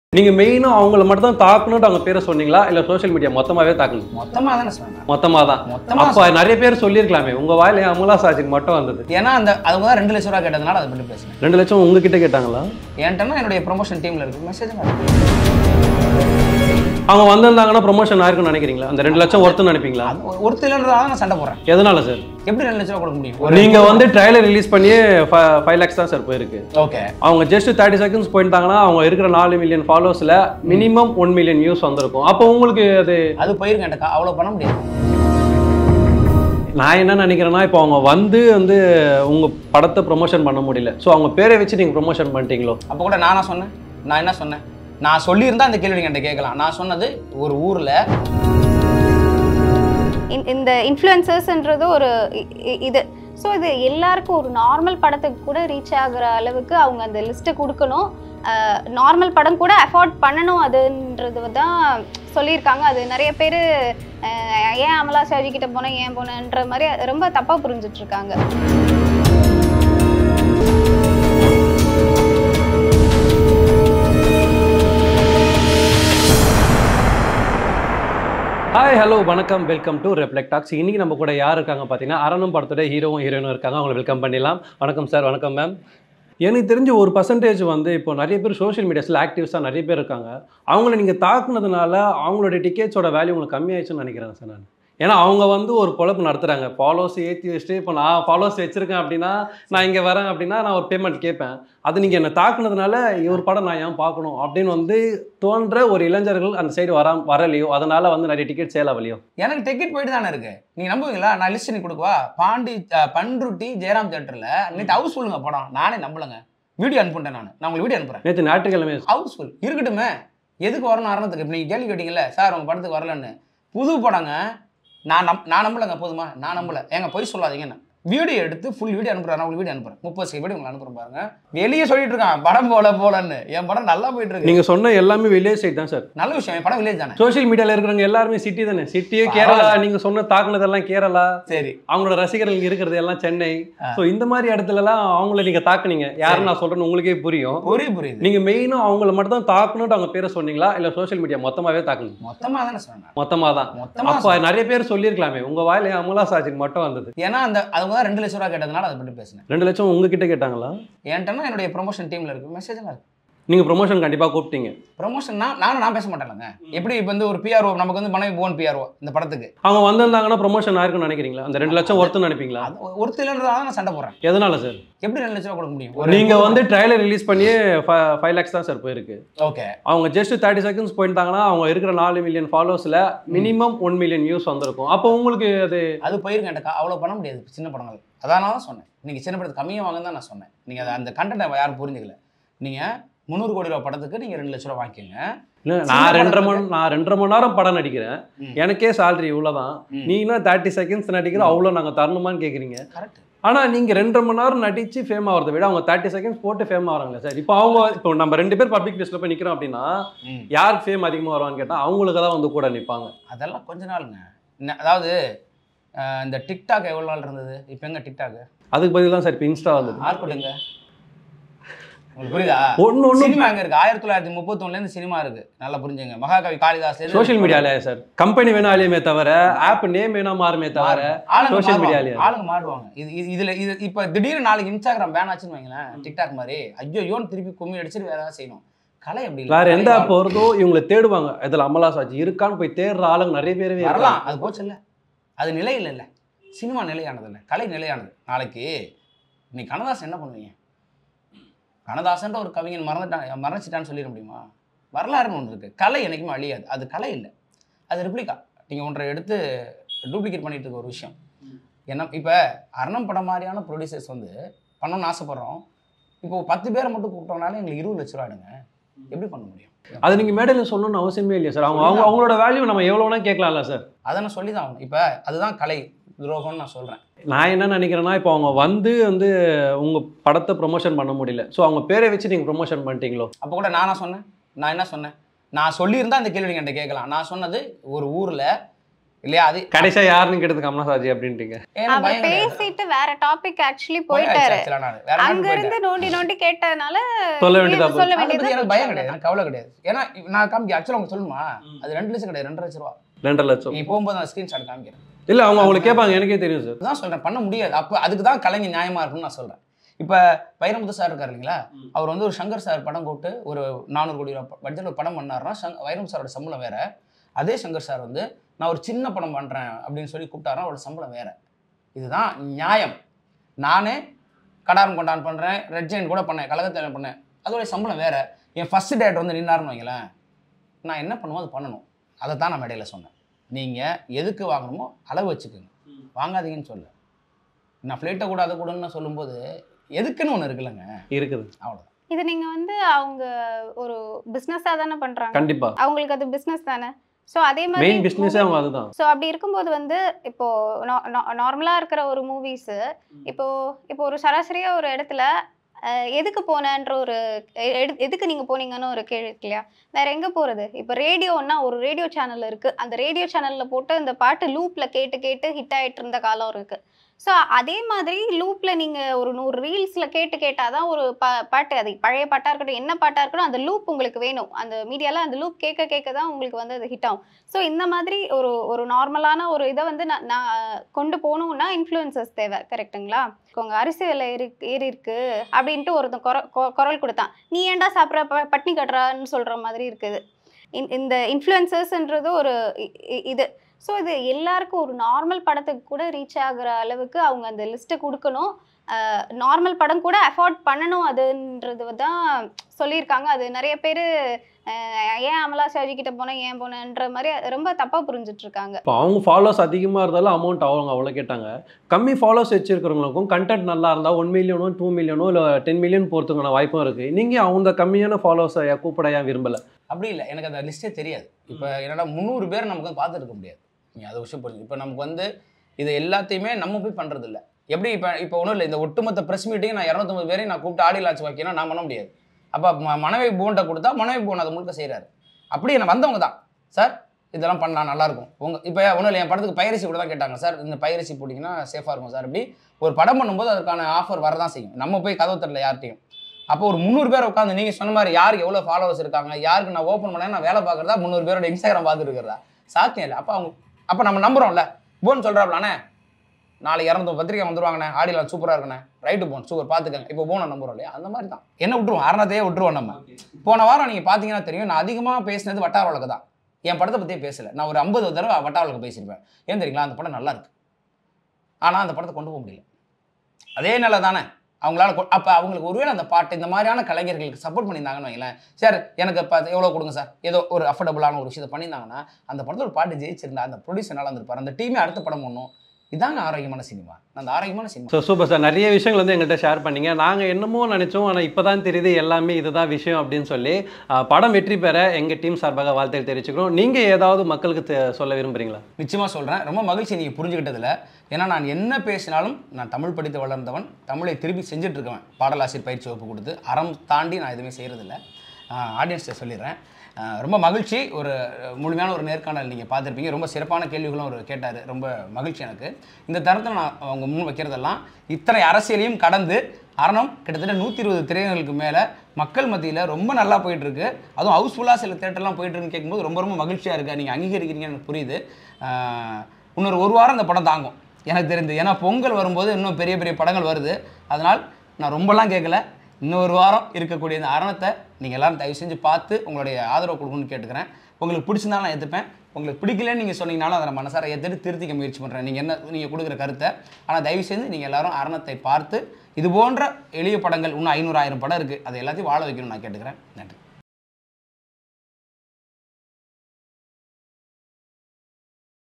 நீங்க மெயினா அவங்கள மட்டும் தான் தாக்கணும்னு அவங்க பேரை சொன்னீங்களா இல்ல சோஷியல் மீடியா மொத்தமாவே தாக்கணும் மொத்தமா தானே சொன்னேன் மொத்தமா தான் மொத்தமா அப்ப நிறைய பேர் சொல்லியிருக்கலாமே உங்க வாயில ஏன் அமலா சாஜின் மட்டும் வந்தது ஏன்னா அந்த அவங்க தான் ரெண்டு லட்ச ரூபா கேட்டதுனால அதை பற்றி பேசுனேன் ரெண்டு லட்சம் உங்ககிட்ட கேட்டாங்களா என்கிட்டனா என்னுடைய ப்ரொமோஷன் டீம்ல இருக்கு மெசேஜ் அவங்க வந்திருந்தாங்கன்னா ப்ரொமோஷன் ஆயிருக்கும்னு நினைக்கிறீங்களா அந்த ரெண்டு லட்சம் ஒருத்தன்னு நினைப்பீங்களா ஒருத்தலன்றதால நான் சண்டை போடுறேன் எதனால சார் எப்படி ரெண்டு லட்ச ரூபா கொடுக்க முடியும் நீங்க வந்து ட்ரைலர் ரிலீஸ் பண்ணியே ஃபைவ் லேக்ஸ் தான் சார் போயிருக்கு ஓகே அவங்க ஜஸ்ட் தேர்ட்டி செகண்ட்ஸ் போயிருந்தாங்கன்னா அவங்க இருக்கிற நாலு மில்லியன் ஃபாலோவர்ஸ்ல மினிமம் ஒன் மில்லியன் வியூஸ் வந்திருக்கும் அப்போ உங்களுக்கு அது அது போயிருங்க என்கிட்ட அவ்வளோ பண்ண முடியாது நான் என்ன நினைக்கிறேன்னா இப்போ அவங்க வந்து வந்து உங்க படத்தை ப்ரொமோஷன் பண்ண முடியல ஸோ அவங்க பேரை வச்சு நீங்க ப்ரொமோஷன் பண்ணிட்டீங்களோ அப்போ கூட நானா சொன்னேன் நான் என்ன சொன்னேன் நான் சொல்லியிருந்தா அந்த கேள்வி நீங்க என்கிட்ட கேட்கலாம் நான் சொன்னது ஒரு ஊர்ல இந்த- இந்த இன்ஃப்ளூயன்சர்ஸ்ன்றது ஒரு இ- இ- இது ஸோ இது எல்லாருக்கும் ஒரு நார்மல் படத்துக்கு கூட ரீச் ஆகுற அளவுக்கு அவங்க அந்த லிஸ்ட்டை கொடுக்கணும் நார்மல் படம் கூட அஃபோர்ட் பண்ணணும் அதுன்றது தான் சொல்லியிருக்காங்க அது நிறைய பேர் ஏன் அமலா ஷாஜி கிட்ட போனேன் ஏன் போனேன்ற மாதிரி ரொம்ப தப்பாக புரிஞ்சிட்டு இருக்காங்க ஹாய் ஹலோ வணக்கம் வெல்கம் டு ரெப்ளெக்ட் டாக்ஸ் இன்னைக்கு நம்ம கூட யார் இருக்காங்க பார்த்தீங்கன்னா அரணும் படத்தோட ஹீரோவும் ஹீரோயினும் இருக்காங்க அவங்களை வெல்கம் பண்ணிடலாம் வணக்கம் சார் வணக்கம் மேம் எனக்கு தெரிஞ்ச ஒரு பர்சன்டேஜ் வந்து இப்போ நிறைய பேர் சோஷியல் மீடியாஸில் ஆக்டிவ்ஸாக நிறைய பேர் இருக்காங்க அவங்கள நீங்கள் தாக்குனதுனால அவங்களோட டிக்கெட்ஸோட வேல்யூ உங்களுக்கு கம்மியாயிடுச்சுன்னு நினைக்கிறேன் சார் நான் ஏன்னா அவங்க வந்து ஒரு பொழப்பு நடத்துகிறாங்க ஃபாலோஸ் ஏற்றி வச்சுட்டு இப்போ நான் ஃபாலோஸ் வச்சுருக்கேன் அப்படின்னா நான் இங்கே வரேன் அப்படின்னா நான் ஒரு பேமெண்ட் கேட்பேன் அது நீங்கள் என்னை தாக்குனதுனால ஒரு படம் நான் ஏன் பார்க்கணும் அப்படின்னு வந்து தோன்ற ஒரு இளைஞர்கள் அந்த சைடு வர வரலையோ அதனால வந்து நிறைய டிக்கெட் சேல் ஆகலையோ எனக்கு டிக்கெட் போயிட்டு தானே இருக்கு நீங்க நம்புவீங்களா நான் லிஸ்ட் நீ கொடுக்கவா பாண்டி அஹ், பண்ருட்டி ஜெயராம் தேட்டர்ல நேற்று ஹவுஸ் ஃபுல்லுங்க படம் நானே நம்பலங்க வீடியோ அனுப்பிட்டேன் நான் நான் உங்களுக்கு வீடியோ அனுப்புறேன் நேற்று ஞாயிற்றுக்கிழமை ஹவுஸ் ஃபுல் இருக்கட்டுமே எதுக்கு வரணும் ஆரம்பத்துக்கு இப்போ நீங்கள் கேள்வி கேட்டீங்கல்ல சார் உங்கள் படத்துக்கு வரலன்னு புது படங்க நான் நம் நான் நம்பலைங்க போதுமா நான் நம்பல ஏங்க பொய் சொல்லாதீங்கன்னு வீடியோ எடுத்து ஃபுல் வீடியோ அனுப்புறேன் நான் உங்களுக்கு வீடியோ அனுப்புறேன் முப்பது செகண்ட் வீடியோ உங்களுக்கு அனுப்புறேன் பாருங்க வெளியே சொல்லிட்டு இருக்கான் படம் போல போலன்னு என் படம் நல்லா போயிட்டு இருக்கு நீங்க சொன்ன எல்லாமே வில்லேஜ் சைட் தான் சார் நல்ல விஷயம் என் படம் வில்லேஜ் தானே சோஷியல் மீடியால இருக்கிறவங்க எல்லாருமே சிட்டி தானே சிட்டியே கேரளா நீங்க சொன்ன தாக்குனதெல்லாம் கேரளா சரி அவங்களோட ரசிகர்கள் இங்க இருக்கிறது எல்லாம் சென்னை ஆ. சோ இந்த மாதிரி இடத்துல எல்லாம் அவங்கள நீங்க தாக்குனீங்க யாருன்னு நான் சொல்றேன்னு உங்களுக்கே புரியும் புரியுது புரியுது நீங்க மெயினா அவங்கள மட்டும் தான் தாக்கணும்னு அவங்க பேரை சொன்னீங்களா இல்ல சோஷியல் மீடியா மொத்தமாவே தாக்கணும் மொத்தமாக தானே சொன்னேன் மொத்தமா தான் மொத்தமாக அப்ப நிறைய பேர் சொல்லியிருக்கலாமே உங்க வாயில ஏன் அமலா சாஜின் மட்டும் வந்தது ஏன்னா அந்த அவங்க தான் ரெண்டு லட்ச ரூபா கேட்டதுனால அதை பற்றி பேசினேன் ரெண்டு லட்சம் உங்ககிட்ட கேட்டாங்களா என்கிட்டனா என்னுடைய ப்ரொமோஷன் டீமில் இருக்கு மெசேஜ்லாம் இருக்கு நீங்க ப்ரொமோஷன் கண்டிப்பா கூப்பிட்டீங்க ப்ரொமோஷன் நான் நானும் நான் பேச மாட்டேன்லங்க எப்படி இப்போ வந்து ஒரு பிஆர்ஓ நமக்கு வந்து மனைவி போன் பிஆர்ஓ இந்த படத்துக்கு அவங்க வந்திருந்தாங்கன்னா ப்ரொமோஷன் ஆயிருக்கும்னு நினைக்கிறீங்களா அந்த ரெண்டு லட்சம் ஒருத்தன்னு நினைப்பீங்களா அது ஒருத்தலன்றதால நான் சண்டை போடுறேன் எதனால சார் எப்படி ரெண்டு லட்ச ரூபா கொடுக்க முடியும் நீங்க வந்து ட்ரைலர் ரிலீஸ் பண்ணியே ஃபைவ் லேக்ஸ் தான் சார் போயிருக்கு ஓகே அவங்க ஜஸ்ட் தேர்ட்டி செகண்ட்ஸ் போயிருந்தாங்கன்னா அவங்க இருக்கிற நாலு மில்லியன் ஃபாலோவர்ஸ்ல மினிமம் ஒன் மில்லியன் வியூஸ் வந்திருக்கும் அப்போ உங்களுக்கு அது அது போயிருங்க எனக்கு அவ்வளோ பண்ண முடியாது சின்ன படங்கள் அதான் தான் சொன்னேன் நீங்கள் சின்ன படத்துக்கு கம்மியாக வாங்க தான் நான் சொன்னேன் நீங்கள் அதை அந்த கண்டென்ட்டை யாரும் புரிஞ்சுக்கல நீங்கள் முந்நூறு கோடி ரூபா படத்துக்கு நீங்கள் ரெண்டு லட்ச ரூபா வாங்கிக்கோங்க இல்ல, சின்ன நான் ரெண்டரை படத்துக்கு- மணி நான் ரெண்டரை மணி நேரம் படம் நடிக்கிறேன் ம். எனக்கே salary இவ்வளவுதான் ம். நீங்கன்னா தேர்ட்டி செகண்ட்ஸ் நடிக்கிற அவ்வளோ நாங்க தரணுமான்னு கேக்குறீங்க கரெக்ட் ஆனா நீங்க ரெண்டரை மணி நேரம் நடிச்சு ஃபேம் ஆகிறத விட அவங்க தேர்ட்டி செகண்ட்ஸ் போட்டு ஃபேம் ஆகிறாங்களே சார் இப்போ அவங்க இப்போ நம்ம ரெண்டு பேர் பப்ளிக் பிளேஸ்ல போய் நிக்கிறோம் அப்படின்னா யாருக்கு ஃபேம் அதிகமா வருவான்னு கேட்டா அவங்களுக்கு தான் வந்து கூட நிப்பாங்க அதெல்லாம் கொஞ்ச நாளுங்க இன்ன- அதாவது அஹ், இந்த டிக்டாக் எவ்வளோ நாள் இருந்தது இப்போ எங்க டிக்டாக் அதுக்கு பதில் தான் சார் இப்போ இன்ஸ்டா வந்தது ஆர்குட்டுங்க உங்களுக்கு புரியுதா ஒன்னு ஒண்ணு சினிமா எங்க இருக்கு ஆயிரத்தி தொள்ளாயிரத்தி முப்பத்தொன்னுல இருந்து சினிமா இருக்கு நல்லா புரிஞ்சுங்க மகாகவி காளிதாஸ் சோஷியல் மீடியால சார் கம்பெனி வேணா அழியுமே தவிர ஆப் நேம் வேணா மாறுமே தவிர ஆளுங்க social மாறுவாங்க. mediaலயா? ஆளுங்க மாறுவாங்க இது இது- இதுல இது இப்ப திடீர்னு நாளைக்கு இன்ஸ்டாகிராம் பேன் ஆச்சுன்னு வைங்களேன் டிக்டாக் மாதிரி ஐயோ யோன் திருப்பி கும்மி அடிச்சுட்டு வேற ஏதாவது செய்யணும் கலை அப்படி இல்ல. வேற எந்த கலை ஆப் வருதோ இவங்களை தேடுவாங்க இதுல அமலா சாட்சி இருக்கான்னு போய் தேடுற ஆளுங்க நிறைய பேரவே வரலாம் இருக்கலாம் அது போச்சு இல்ல அது நிலை இல்ல இல்ல சினிமா நிலையானது இல்ல கலை நிலையானது நாளைக்கு நீ கண்ணதாசன் என்ன பண்ணுவீங்க கண்ணதாசன்ற ஒரு கவிஞன் மறந்துட்டான் மறைச்சிட்டான்னு சொல்லிட முடியுமா வரலாறுன்னு ஒன்று இருக்கு கலை என்னைக்குமே அழியாது அது கலை இல்லை அது ரிப்ளிகா நீங்கள் ஒன்றை எடுத்து டூப்ளிகேட் பண்ணிட்டு இருக்க ஒரு விஷயம் என்ன இப்போ அர்ணம் படம் மாதிரியான ப்ரொடியூசர்ஸ் வந்து பண்ணணும்னு ஆசைப்படுறோம் இப்போ பத்து பேரை மட்டும் கூப்பிட்டோம்னாலே எங்களுக்கு இருபது லட்ச ரூபா எடுங்க எப்படி பண்ண முடியும் அது நீங்க மேடையில சொல்லணும்னு அவசியமே இல்லையா சார் அவங்க அவங்க அவங்களோட வேல்யூ நம்ம எவ்வளவு வேணா கேட்கலாம்ல சார் அதை நான் சொல்லி தான் ஆகணும் இப்போ அதுதான் கலை துரோகம்னு நான் சொல்கிறேன் நான் என்ன நினைக்கிறேன்னா இப்போ அவங்க வந்து வந்து உங்க படத்தை ப்ரொமோஷன் பண்ண முடியல ஸோ அவங்க பேரை வச்சு நீங்க ப்ரொமோஷன் பண்ணிட்டீங்களோ அப்போ கூட நானா சொன்னேன் நான் என்ன சொன்னேன் நான் சொல்லியிருந்தா அந்த கேள்வி நீங்கள் என்கிட்ட கேட்கலாம் நான் சொன்னது ஒரு ஊரில் இல்லையா அது கடைசியா யாருன்னு கேட்டது கமலஹாஜி அப்படின்ட்டீங்க எனக்கு அவர் பயம் கிடையாது. பேசிட்டு வேற டாபிக் ஆக்சுவலி போயாச்சு போயிட்டாரு actually நானு. வேற நாட்டுக்கு அங்க போயிட்டேன். இருந்து நோண்டி நோண்டி கேட்டதுனால சொல்ல வேண்டியதா சொல்ல அதை பத்தி எனக்கு பயம் வேண்டியது கிடையாது எனக்கு கவலை கிடையாது ஏன்னா இப்ப நான் காமிக்க ஆக்சுவலாக உங்களுக்கு சொல்லுமா அது ரெண்டு லட்சம் கிடையாது ரெண்டு லட்சம் ரூபா ரெண்டரை லட்சம் நீ போகும்போது நான் ஸ்கிரீன்ஷாட் காமிக்கிறேன் இல்ல அவங்க அவங்களுக்கு கேட்பாங்க எனக்கே தெரியும் சார் அதுதான் சொல்றேன் பண்ண முடியாது அப்போ அதுக்கு தான் கலைஞர் நியாயமா இருக்கும்னு நான் சொல்றேன் இப்போ வைரமுத்து சார் இருக்கார் இல்லைங்களா ம். அவர் வந்து ஒரு சங்கர் சார் படம் போட்டு ஒரு நானூறு கோடி ரூபா பட்ஜெட் ஒரு படம் பண்ணாருன்னா சங் வைரம் சாரோட சம்பளம் வேற அதே சங்கர் சார் வந்து நான் ஒரு சின்ன படம் பண்றேன் அப்படின்னு சொல்லி கூப்பிட்டாருன்னா அவரோட சம்பளம் வேற இதுதான் நியாயம் நானே கடாரம் கொண்டான் பண்றேன் ரெட் ஜெயின் கூட பண்ணேன் கழகத்தில் பண்ணேன் அதோட சம்பளம் வேற என் ஃபர்ஸ்ட் டேட் வந்து நின்னாருன்னு வைங்களேன் நான் என்ன பண்ணுமோ அது பண்ணணும் அதை தான் நான் இடையில சொன்னேன் நீங்கள் எதுக்கு வாங்கணுமோ அளவு வச்சுக்கோங்க வாங்காதீங்கன்னு சொல்ல நான் ஃப்ளைட்டை கூட அதை கூடன்னு சொல்லும்போது எதுக்குன்னு ஒன்று இருக்குல்லங்க இருக்குது அவ்வளோதான் இது நீங்க வந்து அவங்க ஒரு பிசினஸா தானே பண்றாங்க கண்டிப்பா அவங்களுக்கு அது பிசினஸ் தானே சோ அதே மாதிரி மெயின் பிசினஸே அவங்க அதுதான் ஸோ அப்படி இருக்கும்போது வந்து இப்போ நார்மலாக இருக்கிற ஒரு மூவிஸு இப்போ இப்போ ஒரு சராசரியாக ஒரு இடத்துல அஹ், எதுக்கு போனேன்ற ஒரு எ- எடு- எதுக்கு நீங்கள் போனீங்கன்னு ஒரு கேள்வி இருக்கு இல்லையா வேற எங்கே போகிறது இப்போ ரேடியோன்னா ஒரு ரேடியோ சேனல் இருக்குது அந்த ரேடியோ சேனலில் போட்டு அந்த பாட்டு லூப்பில் கேட்டு கேட்டு ஹிட் ஆகிட்டு இருந்த காலம் இருக்குது ஸோ அதே மாதிரி லூப்பில் நீங்கள் ஒரு நூறு ரீல்ஸில் கேட்டு கேட்டால் தான் ஒரு பா பாட்டு அது பழைய பாட்டாக இருக்கட்டும் என்ன பாட்டாக இருக்கட்டும் அந்த லூப் உங்களுக்கு வேணும் அந்த மீடியாவில் அந்த லூப் கேட்க கேட்க தான் உங்களுக்கு வந்து அது ஹிட் ஆகும் ஸோ இந்த மாதிரி ஒரு ஒரு நார்மலான ஒரு இதை வந்து நான் நான் கொண்டு போகணும்னா இன்ஃப்ளூயன்சஸ் தேவை கரெக்ட்டுங்களா உங்க அரிசி விலை ஏறி ஏறி இருக்கு அப்படின்ட்டு ஒருத்தன் குர கொ- குரல் கொடுத்தான் நீ ஏன்டா சாப்பிட்ற ப பட்னி கட்டுறான்னு சொல்ற மாதிரி இருக்குது இந்- இந்த இன்ஃப்ளூயன்சஸ்ன்றது ஒரு இ- இ- இது ஸோ இது எல்லாருக்கும் ஒரு நார்மல் படத்துக்கு கூட ரீச் ஆகுற அளவுக்கு அவங்க அந்த லிஸ்ட்டை கொடுக்கணும் நார்மல் படம் கூட அஃபோர்ட் பண்ணணும் அதுன்றது தான் சொல்லியிருக்காங்க அது நிறைய பேர் ஏன் அமலா ஷாஜி கிட்ட போனேன் ஏன் போனேன்ற மாதிரி ரொம்ப தப்பாக புரிஞ்சிட்டு இருக்காங்க இப்போ அவங்க ஃபாலோஸ் அதிகமாக இருந்தாலும் அமௌண்ட் அவங்க அவ்வளோ கேட்டாங்க கம்மி ஃபாலோஸ் வச்சிருக்கிறவங்களுக்கும் கண்டென்ட் நல்லா இருந்தால் ஒன் மில்லியனோ டூ மில்லியனோ இல்லை டென் மில்லியன் போகிறதுக்கான வாய்ப்பும் இருக்குது நீங்கள் அவங்க கம்மியான ஃபாலோஸை கூப்பிட ஏன் விரும்பலை அப்படி இல்லை எனக்கு அந்த லிஸ்ட்டே தெரியாது இப்போ என்னடா முந்நூறு பேர் நமக்கு வந்து பார்த்துட்டு இருக்க முடியாது நீங்கள் அதை விஷயம் புரிஞ்சு இப்போ நமக்கு வந்து இது எல்லாத்தையுமே நம்ம போய் பண்ணுறது இல்லை எப்படி இப்போ இப்போ ஒன்றும் இல்லை இந்த ஒட்டுமொத்த ப்ரெஸ் மீட்டிங் நான் இரநூத்தொம்பது பேரையும் நான் கூப்பிட்டு ஆடி லான்ச் வைக்கணும் நான் பண்ண முடியாது அப்போ ம- மனைவி போன்ட்ட கொடுத்தா மனைவி போன் அதை முழுக்க செய்கிறாரு அப்படியே என்ன வந்தவங்க தான் சார் இதெல்லாம் பண்ணலாம் நல்லாயிருக்கும் உங்கள் இப்போ ஒன்றும் இல்லை என் படத்துக்கு பயிற்சி கூட தான் கேட்டாங்க சார் இந்த பயிற்சி போட்டிங்கன்னா சேஃபாக இருக்கும் சார் இப்படி ஒரு படம் பண்ணும்போது அதுக்கான ஆஃபர் வரதான் செய்யும் நம்ம போய் கதவு தரல யார்ட்டையும் அப்போ ஒரு முந்நூறு பேர் உட்காந்து நீங்கள் சொன்ன மாதிரி யாருக்கு எவ்வளோ ஃபாலோவர்ஸ் இருக்காங்க யாருக்கு நான் ஓப்பன் பண்ணேன் நான் வேலை பார்க்குறதா முந்நூறு பேரோட இன்ஸ்டாகிராம் பார்த்துட்டு இருக்கிறதா சாத்தியம் இல்லை அப்போ அவங்க அப்போ நம்ம நம்புறோம்ல போன் சொல்கிறாப்லாண்ணே நாளைக்கு இரநூத்தி பத்திரிக்கை வந்துருவாங்கண்ணே ஆடிலாம் சூப்பராக இருக்குண்ணே ரைட்டு போன் சூப்பர் பார்த்துக்கங்க இப்போ போனை நம்புறோம் இல்லையா அந்த மாதிரி தான் என்ன விட்டுருவோம் அரணத்தையே விட்டுருவோம் நம்ம போன வாரம் நீங்கள் பார்த்தீங்கன்னா தெரியும் நான் அதிகமாக பேசினது வட்டார வழக்கு தான் என் படத்தை பற்றியே பேசலை நான் ஒரு ஐம்பது தடவை வட்டார வழக்கு பேசியிருப்பேன் ஏன் தெரியுங்களா அந்த படம் நல்லா இருக்கு ஆனால் அந்த படத்தை கொண்டு போக முடியல அதே நிலை தானே அவங்களால கொ- அப்ப அவங்களுக்கு ஒருவேளை அந்த பாட்டு இந்த மாதிரியான கலைஞர்களுக்கு சப்போர்ட் பண்ணியிருந்தாங்கன்னு வைங்களேன் சார் எனக்கு இப்போ எவ்வளோ கொடுங்க சார் ஏதோ ஒரு அஃபோர்டபுளான ஒரு விஷயத்தை பண்ணியிருந்தாங்கன்னா அந்த படத்தில் ஒரு பாட்டு ஜெயிச்சிருந்தா அந்த ப்ரொடியூசர் நல்லா இருந்திருப்பாரு அந்த டீமே அடுத்த படம் பண்ணும் இதாங்க ஆரோக்கியமான சினிமா அந்த ஆரோக்கியமான சினிமா ஸோ சூப்பர் சார் நிறைய விஷயங்கள் வந்து எங்கள்கிட்ட ஷேர் பண்ணீங்க நாங்கள் என்னமோ நினச்சோம் ஆனால் இப்போ தான் தெரியுது எல்லாமே இதுதான் விஷயம் அப்படின்னு சொல்லி ஆஹ், படம் வெற்றி பெற எங்கள் டீம் சார்பாக வாழ்த்துக்கள் தெரிவிச்சுக்கிறோம் நீங்கள் ஏதாவது மக்களுக்கு தெ- சொல்ல விரும்புகிறீங்களா நிச்சயமாக சொல்கிறேன் ரொம்ப மகிழ்ச்சி நீங்கள் புரிஞ்சுக்கிட்டதில் ஏன்னா நான் என்ன பேசினாலும் நான் தமிழ் படித்து வளர்ந்தவன் தமிழை திருப்பி செஞ்சுட்டு இருக்கவன் பாடலாசிரியர் பயிற்சி வகுப்பு கொடுத்து அறம் தாண்டி நான் எதுவுமே செய்கிறதில்ல ஆடியன்ஸ்ட்டை சொல்லிடுறேன் ஆஹ் ரொம்ப மகிழ்ச்சி ஒரு அஹ், முழுமையான ஒரு நேர்காணல் நீங்கள் பார்த்துருப்பீங்க ரொம்ப சிறப்பான கேள்விகளும் அவர் கேட்டார் ரொம்ப மகிழ்ச்சி எனக்கு இந்த தரத்தில் நான் அவங்க முன் வைக்கிறதெல்லாம் இத்தனை அரசியலையும் கடந்து அரணம் கிட்டத்தட்ட நூற்றி இருபது திரையரங்குகளுக்கு மேலே மக்கள் மத்தியில் ரொம்ப நல்லா போயிட்டு இருக்கு அதுவும் ஹவுஸ்ஃபுல்லாக சில தேட்டர்லாம் போயிட்டு இருக்குன்னு கேட்கும்போது ரொம்ப ரொம்ப மகிழ்ச்சியாக இருக்கு நீங்கள் அங்கீகரிக்கிறீங்கன்னு எனக்கு புரியுது ஆஹ் இன்னொரு ஒரு வாரம் இந்த படம் தாங்கும் எனக்கு தெரிந்து ஏன்னா பொங்கல் வரும்போது இன்னும் பெரிய பெரிய படங்கள் வருது அதனால் நான் ரொம்பலாம் கேட்கல இன்னொரு வாரம் இருக்கக்கூடிய இந்த அரணத்தை நீங்கள் எல்லாரும் தயவு செஞ்சு பார்த்து உங்களுடைய ஆதரவு கொடுக்கணும்னு கேட்டுக்கிறேன் உங்களுக்கு பிடிச்சிருந்தாலும் நான் ஏற்றுப்பேன் உங்களுக்கு பிடிக்கலன்னு நீங்கள் சொன்னீங்கனாலும் அதை நான் மனசார ஏற்றுட்டு திருத்திக்க முயற்சி பண்ணுறேன் நீங்கள் என்ன நீங்கள் கொடுக்குற கருத்தை ஆனால் தயவு செஞ்சு நீங்கள் எல்லாரும் அரணத்தை பார்த்து இது போன்ற எளிய படங்கள் இன்னும் ஐநூறு ஆயிரம் படம் இருக்குது அதை எல்லாத்தையும் வாழ வைக்கணும்னு நான் கேட்டுக்கிறேன் நன்றி